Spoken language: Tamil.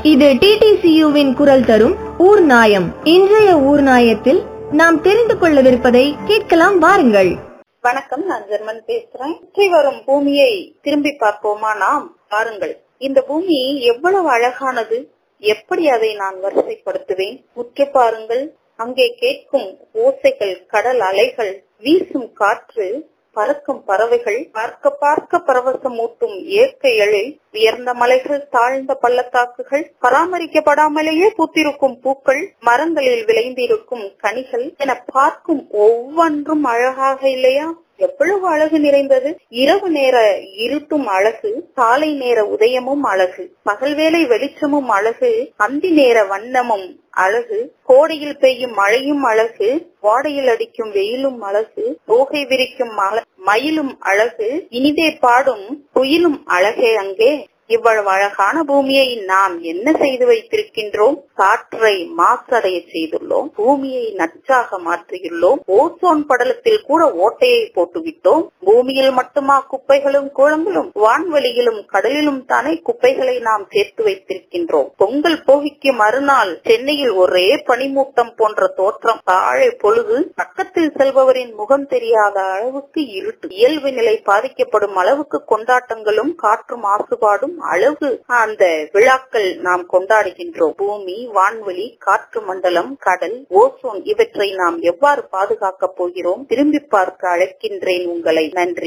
இது டிடிசியுவின் குரல் தரும் ஊர் நாயம் இன்றைய ஊர் நாயத்தில் நாம் தெரிந்து கொள்ளவிருப்பதை கேட்கலாம் வாருங்கள் வணக்கம் நான் ஜெர்மன் பேசுறேன் சுற்றி வரும் பூமியை திரும்பி பார்ப்போமா நாம் பாருங்கள் இந்த பூமி எவ்வளவு அழகானது எப்படி அதை நான் வரிசைப்படுத்துவேன் உற்று பாருங்கள் அங்கே கேட்கும் ஓசைகள் கடல் அலைகள் வீசும் காற்று பறக்கும் பறவைகள் பார்க்க பார்க்க பரவசமூட்டும் இயற்கை எழில் உயர்ந்த மலைகள் தாழ்ந்த பள்ளத்தாக்குகள் பராமரிக்கப்படாமலேயே பூத்திருக்கும் பூக்கள் மரங்களில் விளைந்திருக்கும் கனிகள் என பார்க்கும் ஒவ்வொன்றும் அழகாக இல்லையா எவ்வளவு அழகு நிறைந்தது இரவு நேர இருட்டும் அழகு காலை நேர உதயமும் அழகு பகல் வேலை வெளிச்சமும் அழகு அந்தி நேர வண்ணமும் அழகு கோடையில் பெய்யும் மழையும் அழகு வாடையில் அடிக்கும் வெயிலும் அழகு தோகை விரிக்கும் மயிலும் அழகு இனிதே பாடும் குயிலும் அழகே அங்கே இவ்வளவு அழகான பூமியை நாம் என்ன செய்து வைத்திருக்கின்றோம் காற்றை மாசடைய செய்துள்ளோம் பூமியை நச்சாக மாற்றியுள்ளோம் ஓசோன் படலத்தில் கூட ஓட்டையை போட்டுவிட்டோம் பூமியில் மட்டுமா குப்பைகளும் குளங்களும் வான்வெளியிலும் கடலிலும் தானே குப்பைகளை நாம் சேர்த்து வைத்திருக்கின்றோம் பொங்கல் போகிக்கு மறுநாள் சென்னையில் ஒரே பனிமூட்டம் போன்ற தோற்றம் தாழை பொழுது பக்கத்தில் செல்பவரின் முகம் தெரியாத அளவுக்கு இருட்டு இயல்பு நிலை பாதிக்கப்படும் அளவுக்கு கொண்டாட்டங்களும் காற்று மாசுபாடும் அளவு அந்த விழாக்கள் நாம் கொண்டாடுகின்றோம் பூமி வான்வெளி காற்று மண்டலம் கடல் ஓசோன் இவற்றை நாம் எவ்வாறு பாதுகாக்கப் போகிறோம் திரும்பி பார்க்க அழைக்கின்றேன் உங்களை நன்றி